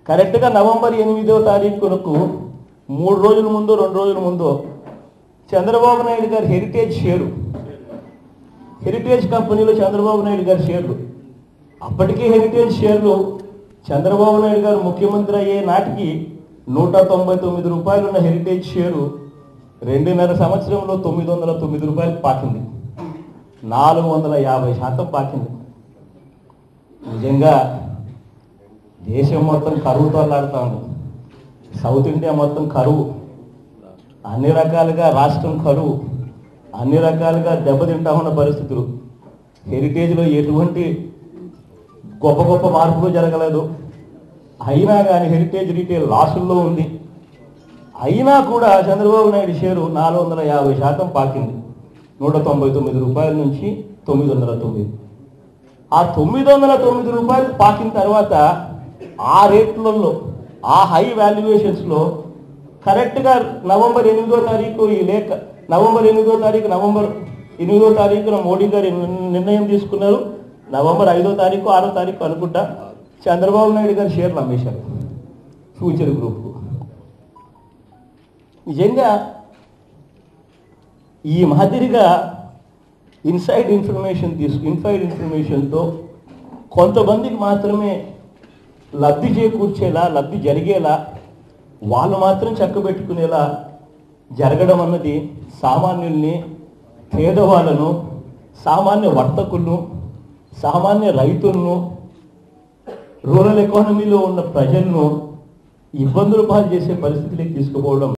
కరెక్ట్గా నవంబర్ ఎనిమిదో తారీఖునకు మూడు రోజుల ముందు రెండు రోజుల ముందు చంద్రబాబు నాయుడు గారి హెరిటేజ్ షేరు హెరిటేజ్ కంపెనీలో చంద్రబాబు నాయుడు గారి షేర్లు అప్పటికీ హెరిటేజ్ షేర్లు చంద్రబాబు నాయుడు గారు ముఖ్యమంత్రి అయ్యే నాటికి నూట తొంభై తొమ్మిది రూపాయలు ఉన్న హెరిటేజ్ షేరు రెండున్నర సంవత్సరంలో తొమ్మిది వందల తొమ్మిది రూపాయలు పాకింది నాలుగు వందల యాభై శాతం పాకింది నిజంగా దేశం మొత్తం కరువుతో అల్లాడుతా ఉంది సౌత్ ఇండియా మొత్తం కరువు అన్ని రకాలుగా రాష్ట్రం కరువు అన్ని రకాలుగా దెబ్బతింటా ఉన్న పరిస్థితులు హెరిటేజ్లో ఎటువంటి గొప్ప గొప్ప మార్పులు జరగలేదు అయినా కానీ హెరిటేజ్ రీటైల్ లాసుల్లో ఉంది అయినా కూడా చంద్రబాబు నాయుడు షేరు నాలుగు వందల యాభై శాతం పాకింది నూట తొంభై తొమ్మిది రూపాయల నుంచి తొమ్మిది వందల తొమ్మిది ఆ తొమ్మిది వందల తొమ్మిది రూపాయలు పాకిన తర్వాత ఆ రేట్లలో ఆ హై వాల్యుయేషన్స్లో కరెక్ట్గా నవంబర్ ఎనిమిదో తారీఖు ఈ లేఖ నవంబర్ ఎనిమిదో తారీఖు నవంబర్ ఎనిమిదో తారీఖున మోడీ గారు నిర్- నిర్ణయం తీసుకున్నారు నవంబర్ ఐదో తారీఖు ఆరో తారీఖు అనుకుంటా చంద్రబాబు నాయుడు గారు షేర్లు అమ్మేశారు ఫ్యూచర్ గ్రూప్కు నిజంగా ఈ మాదిరిగా ఇన్సైడ్ ఇన్ఫర్మేషన్ తీసుకు ఇన్సైడ్ ఇన్ఫర్మేషన్తో కొంతమందికి మాత్రమే లబ్ధి చేకూర్చేలా లబ్ధి జరిగేలా వాళ్ళు మాత్రం చక్కబెట్టుకునేలా జరగడం అన్నది సామాన్యుల్ని పేదవాళ్ళను సామాన్య వర్తకులను సామాన్య రైతులను రూరల్ ఎకానమీలో ఉన్న ప్రజలను ఇబ్బందులు పాలు చేసే పరిస్థితిలోకి తీసుకుపోవడం